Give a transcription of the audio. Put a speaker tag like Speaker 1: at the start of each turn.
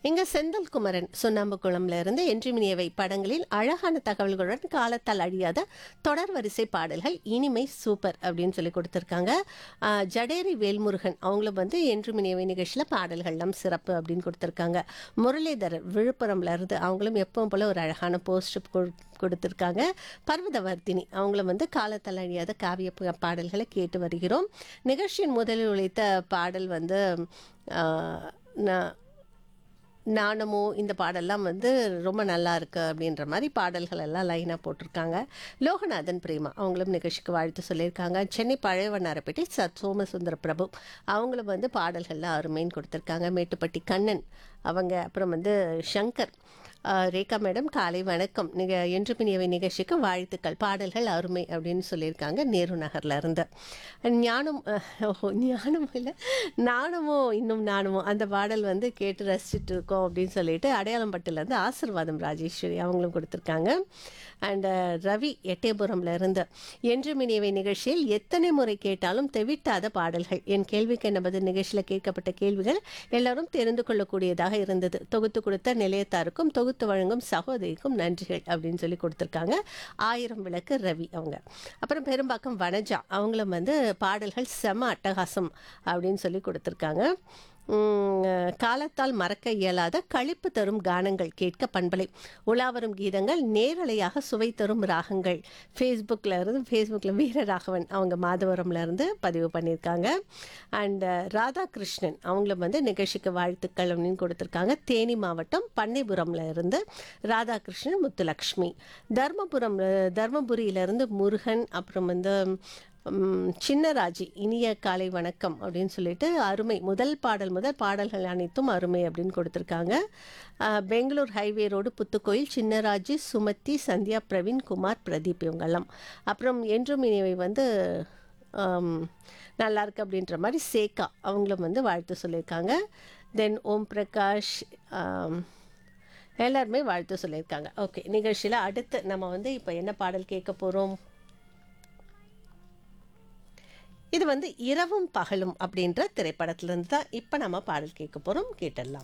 Speaker 1: இங்க செந்தில் குமரன் சுண்ணாம்புக்குளம்ல இருந்து என்றுமினியவை படங்களில் அழகான தகவல்களுடன் காலத்தால் அழியாத தொடர் வரிசை பாடல்கள் இனிமை சூப்பர் அப்படின்னு சொல்லி கொடுத்துருக்காங்க ஆஹ், ஜடேரி வேல்முருகன் அவங்களும் வந்து என்றுமினியவை நிகழ்ச்சியில் பாடல்கள்லாம் சிறப்பு அப்படின்னு கொடுத்துருக்காங்க முரளிதரர் விழுப்புரம்ல இருந்து அவங்களும் எப்பவும் போல ஒரு அழகான போஸ்ட் கொடுத்துருக்காங்க பர்வதவர்த்தினி அவங்களும் வந்து காலத்தால் அழியாத காவிய ப- பாடல்களை கேட்டு வருகிறோம் நிகழ்ச்சியின் முதலில் உழைத்த பாடல் வந்து ஆஹ், நான் நாணமோ இந்த பாடல்லாம் வந்து ரொம்ப நல்லா இருக்கு அப்படின்ற மாதிரி பாடல்கள் எல்லாம் லைனாக போட்டிருக்காங்க லோகநாதன் பிரேமா அவங்களும் நிகழ்ச்சிக்கு வாழ்த்து சொல்லியிருக்காங்க சென்னை பழையவண்ணாரப்பேட்டை சத் சோமசுந்தர பிரபு அவங்களும் வந்து பாடல்கள்லாம் அருமைன்னு கொடுத்துருக்காங்க மேட்டுப்பட்டி கண்ணன் அவங்க அப்புறம் வந்து சங்கர் ஆஹ், ரேகா மேடம் காலை வணக்கம் நிக என்று பினியவை நிகழ்ச்சிக்கு வாழ்த்துக்கள் பாடல்கள் அருமை அப்படின்னு சொல்லியிருக்காங்க நேரு நகர்ல இருந்து ஞானம் அஹ், ஓ ஞானம் இல்லை நாணமோ இன்னும் நாணமோ அந்த பாடல் வந்து கேட்டு ரசிச்சுட்டு இருக்கோம் அப்படின்னு சொல்லிட்டு அடையாளம்பட்டிலேருந்து ஆசிர்வாதம் ராஜேஸ்வரி அவங்களும் கொடுத்துருக்காங்க அண்ட் ரவி எட்டயபுரம்ல இருந்து என்று மினியவை நிகழ்ச்சியில் எத்தனை முறை கேட்டாலும் தெவிட்டாத பாடல்கள் என் கேள்விக்கு என்பது நிகழ்ச்சியில் கேட்கப்பட்ட கேள்விகள் எல்லாரும் தெரிந்து கொள்ளக்கூடியதாக இருந்தது தொகுத்து கொடுத்த நிலையத்தாருக்கும் தொகுத்து வழங்கும் சகோதரிக்கும் நன்றிகள் அப்படின்னு சொல்லி கொடுத்துருக்காங்க ஆயிரம் விளக்கு ரவி அவங்க அப்புறம் பெரும்பாக்கம் வனஜா அவங்களும் வந்து பாடல்கள் செம அட்டகாசம் அப்படின்னு சொல்லி கொடுத்துருக்காங்க உம், காலத்தால் மறக்க இயலாத களிப்பு தரும் கானங்கள் கேட்க பண்பலை உலாவரும் கீதங்கள் நேரலையாக சுவை தரும் ராகங்கள் ஃபேஸ்புக்கில் இருந்து ஃபேஸ்புக்கில் வீரராகவன் அவங்க மாதவரம்ல இருந்து பதிவு பண்ணியிருக்காங்க அண்ட் ராதாகிருஷ்ணன் அவங்களும் வந்து நிகழ்ச்சிக்கு வாழ்த்துக்கள் அப்படின்னு கொடுத்துருக்காங்க தேனி மாவட்டம் பண்ணைபுரம்ல இருந்து ராதாகிருஷ்ணன் முத்துலக்ஷ்மி தர்மபுரம் தர்மபுரியிலிருந்து முருகன் அப்புறம் வந்து ம், சின்னராஜி இனிய காலை வணக்கம் அப்படின்னு சொல்லிட்டு அருமை முதல் பாடல் முதல் பாடல்கள் அனைத்தும் அருமை அப்படின்னு கொடுத்துருக்காங்க அஹ், பெங்களூர் ஹைவே ரோடு புத்துக்கோயில் சின்னராஜி சுமதி சந்தியா பிரவீன் குமார் பிரதீப் இவங்கெல்லாம் அப்புறம் என்றும் இனிவை வந்து ஆம், நல்லா இருக்கு அப்படின்ற மாதிரி சேகா அவங்களும் வந்து வாழ்த்து சொல்லியிருக்காங்க தென் ஓம் பிரகாஷ் ஆம், எல்லாருமே வாழ்த்து சொல்லியிருக்காங்க ஓகே நிகழ்ச்சியில் அடுத்து நம்ம வந்து இப்போ என்ன பாடல் கேட்க போகிறோம் இது வந்து இரவும் பகலும் அப்படின்ற திரைப்படத்திலிருந்து தான் இப்போ நம்ம பாடல் கேட்க போகிறோம் கேட்டுடலாம்